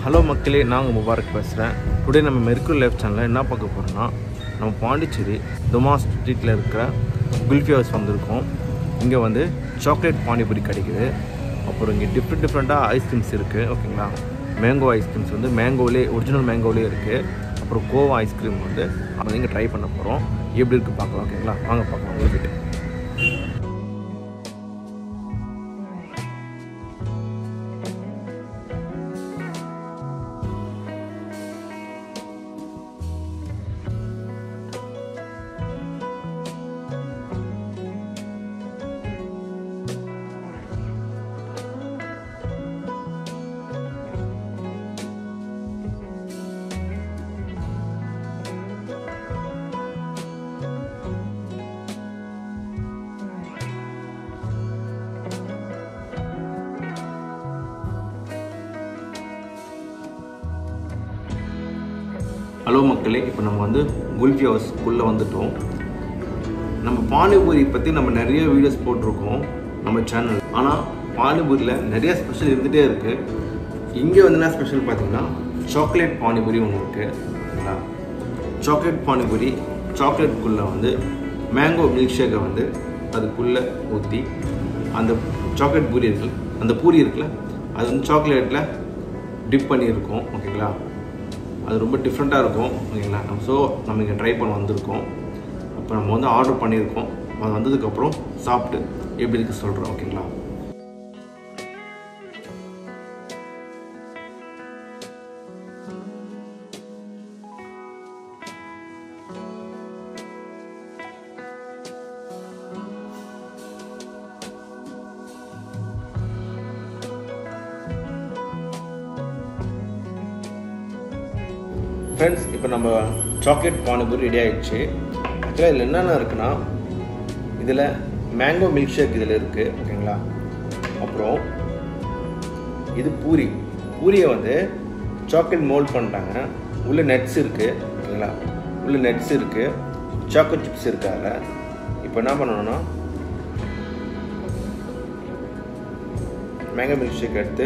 hello மக்களே நாங்கள் Mubarak பேசுகிறேன் டுடே நம்ம மெர்க்குல் லைஃப் சேனலில் என்ன பார்க்க போகிறோம்னா நம்ம பாண்டிச்சேரி துமா ஸ்ட்ரீட்டில் இருக்கிற குல்ஃபி ஹவுஸ் வந்திருக்கோம் இங்கே வந்து சாக்லேட் பானிபூரி கிடைக்குது அப்புறம் இங்கே டிஃப்ரெண்ட் டிஃப்ரெண்ட்டாக ஐஸ்கிரீம்ஸ் இருக்குது ஓகேங்களா மேங்கோ ஐஸ்கிரீம்ஸ் வந்து மேங்கோவிலே ஒரிஜினல் மேங்கோவிலே இருக்குது அப்புறம் கோவா ஐஸ்கிரீம் வந்து அதை இங்கே ட்ரை பண்ண போகிறோம் எப்படி இருக்குது பார்க்கலாம் ஓகேங்களா வாங்க பார்க்கலாம் உங்களுக்கு ஹலோ மக்களே இப்போ நம்ம வந்து குல்ஃபி ஹவுஸ்க்குள்ளே வந்துட்டோம் நம்ம பானிபூரி பற்றி நம்ம நிறைய வீடியோஸ் போட்டிருக்கோம் நம்ம சேனல் ஆனால் பானிபூரியில் நிறைய ஸ்பெஷல் இருந்துகிட்டே இருக்குது இங்கே வந்து என்ன ஸ்பெஷல் பார்த்தீங்கன்னா சாக்லேட் பானிபூரி ஒன்று இருக்குது ஓகேங்களா சாக்லேட் பானிபூரி சாக்லேட்குள்ளே வந்து மேங்கோ மில்க் ஷேக்கை வந்து அதுக்குள்ளே ஊற்றி அந்த சாக்லேட் பூரி இருக்குல்ல அந்த பூரி இருக்குல்ல அது வந்து சாக்லேட்டில் டிப் பண்ணியிருக்கோம் ஓகேங்களா அது ரொம்ப டிஃப்ரெண்ட்டாக இருக்கும் ஓகேங்களா நம்ம ஸோ நம்ம இங்கே ட்ரை பண்ண வந்திருக்கோம் அப்போ நம்ம வந்து ஆர்டர் பண்ணியிருக்கோம் அது வந்ததுக்கப்புறம் சாப்பிட்டு எப்படி இருக்கு சொல்கிறோம் ஓகேங்களா ஃப்ரெண்ட்ஸ் இப்போ நம்ம சாக்லேட் பானிபூரி ரெடி ஆயிடுச்சு ஆக்சுவலாக இதில் என்னென்ன இருக்குன்னா இதில் மேங்கோ மில்க் ஷேக் இதில் இருக்குது ஓகேங்களா அப்புறம் இது பூரி பூரியை வந்து சாக்லேட் மோல்ட் பண்ணிட்டாங்க உள்ள நட்ஸ் இருக்குது ஓகேங்களா உள்ள நட்ஸ் இருக்குது சாக்லேட் சிப்ஸ் இருக்குது அதில் இப்போ என்ன பண்ணணும்னா மேங்கோ மில்க் ஷேக் எடுத்து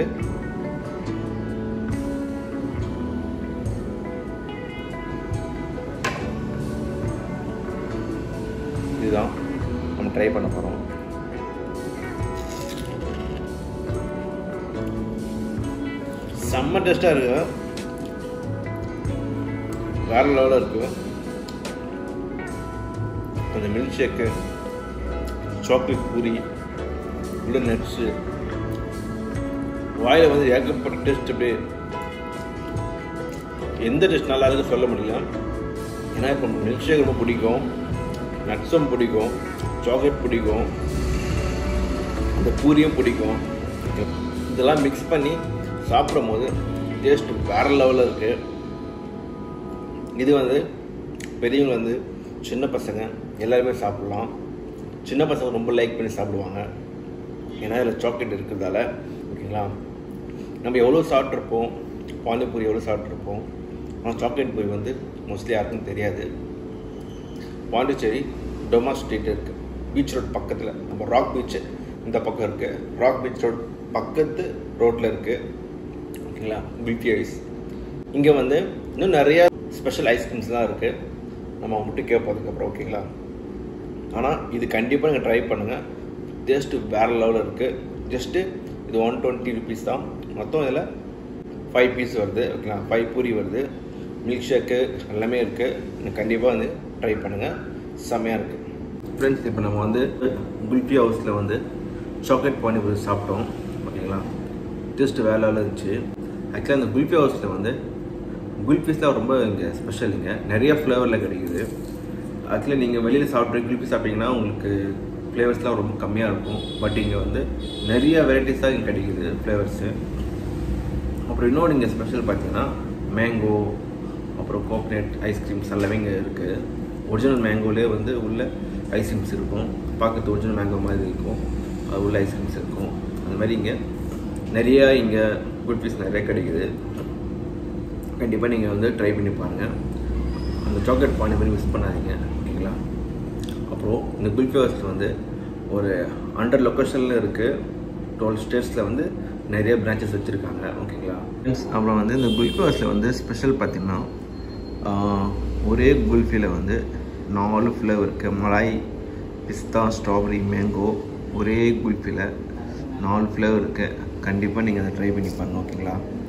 இதுதான் நம்ம ட்ரை பண்ண போகிறோம் செம்ம டேஸ்ட்டாக இருக்கு வேற லெவலில் இருக்கு அந்த மில்க் ஷேக்கு சாக்லேட் பூரி உள்ள நட்ஸு வாயில் வந்து ஏகப்பட்ட டேஸ்ட் அப்படியே எந்த டேஸ்ட் நல்லா இருக்குன்னு சொல்ல முடியல ஏன்னா இப்போ மில்க் ஷேக் ரொம்ப பிடிக்கும் நட்ஸும் பிடிக்கும் சாக்லேட் பிடிக்கும் இந்த பூரியும் பிடிக்கும் இதெல்லாம் மிக்ஸ் பண்ணி சாப்பிடும் போது டேஸ்ட் வேற லெவலில் இருக்குது இது வந்து பெரியவங்க வந்து சின்ன பசங்க எல்லாருமே சாப்பிட்லாம் சின்ன பசங்க ரொம்ப லைக் பண்ணி சாப்பிடுவாங்க ஏன்னா இதில் சாக்லேட் இருக்கிறதால ஓகேங்களா நம்ம எவ்வளோ சாப்பிட்ருப்போம் பானிபூரி எவ்வளோ சாப்பிட்ருப்போம் ஆனால் சாக்லேட் பூரி வந்து மோஸ்ட்லி யாருக்கும் தெரியாது பாண்டிச்சேரி டொமா ஸ்ட்ரீட் இருக்குது பீச் ரோட் பக்கத்தில் நம்ம ராக் பீச் இந்த பக்கம் இருக்குது ராக் பீச் ரோட் பக்கத்து ரோட்டில் இருக்குது ஓகேங்களா பில்கி ஐஸ் இங்கே வந்து இன்னும் நிறையா ஸ்பெஷல் ஐஸ்கிரீம்ஸ் தான் இருக்குது நம்ம மட்டும் கேட்பதுக்கப்புறம் ஓகேங்களா ஆனால் இது கண்டிப்பாக நீங்கள் ட்ரை பண்ணுங்கள் டேஸ்ட்டு வேறு லெவலில் இருக்குது ஜஸ்ட்டு இது ஒன் டுவெண்ட்டி ருபீஸ் தான் மொத்தம் இதில் ஃபைவ் பீஸ் வருது ஓகேங்களா ஃபைவ் பூரி வருது மில்க் ஷேக்கு எல்லாமே இருக்குது கண்டிப்பாக வந்து ட்ரை பண்ணுங்கள் செம்மையாக இருக்குது ஃப்ரெண்ட்ஸ் இப்போ நம்ம வந்து குல்ஃபி ஹவுஸில் வந்து சாக்லேட் பானிபூரி சாப்பிட்டோம் ஓகேங்களா டேஸ்ட் வேலை இருந்துச்சு ஆக்சுவலாக அந்த குல்ஃபி ஹவுஸில் வந்து குல்ஃபீஸ்லாம் ரொம்ப இங்கே ஸ்பெஷல் இங்கே நிறைய ஃப்ளேவரில் கிடைக்குது ஆக்சுவலி நீங்கள் வெளியில் சாப்பிட்ற குல்ஃபி சாப்பிட்டீங்கன்னா உங்களுக்கு ஃப்ளேவர்ஸ்லாம் ரொம்ப கம்மியாக இருக்கும் பட் இங்கே வந்து நிறைய வெரைட்டிஸாக இங்கே கிடைக்குது ஃப்ளேவர்ஸு அப்புறம் இன்னொன்று இங்கே ஸ்பெஷல் பார்த்தீங்கன்னா மேங்கோ அப்புறம் கோகனட் ஐஸ்கிரீம்ஸ் எல்லாமே இங்கே இருக்குது ஒரிஜினல் மேங்கோலே வந்து உள்ள ஐஸ்கிரீம்ஸ் இருக்கும் பார்க்கறது ஒரிஜினல் மேங்கோ மாதிரி இருக்கும் அது உள்ள ஐஸ்கிரீம்ஸ் இருக்கும் அந்த மாதிரி இங்கே நிறைய இங்கே குட் பீஸ் நிறைய கிடைக்குது கண்டிப்பாக நீங்கள் வந்து ட்ரை பண்ணி பாருங்கள் அந்த சாக்லேட் பானிபூரி மிஸ் பண்ணாதீங்க ஓகேங்களா அப்புறம் இந்த குல்ஃபி ஹவுஸ் வந்து ஒரு ஹண்ட்ரட் லொக்கேஷனில் இருக்குது டுவெல் ஸ்டேட்ஸில் வந்து நிறைய பிரான்ச்சஸ் வச்சுருக்காங்க ஓகேங்களா அப்புறம் வந்து இந்த குல்கோஸில் வந்து ஸ்பெஷல் பார்த்திங்கன்னா ஆஹ், ஒரே குல்ஃபியில் வந்து நாலு ஃப்ளேவர் இருக்குது மலாய் பிஸ்தா ஸ்ட்ராபெரி மேங்கோ ஒரே குல்ஃபியில் நாலு ஃப்ளேவர் இருக்குது கண்டிப்பாக நீங்கள் அதை ட்ரை பண்ணி பாருங்க ஓகேங்களா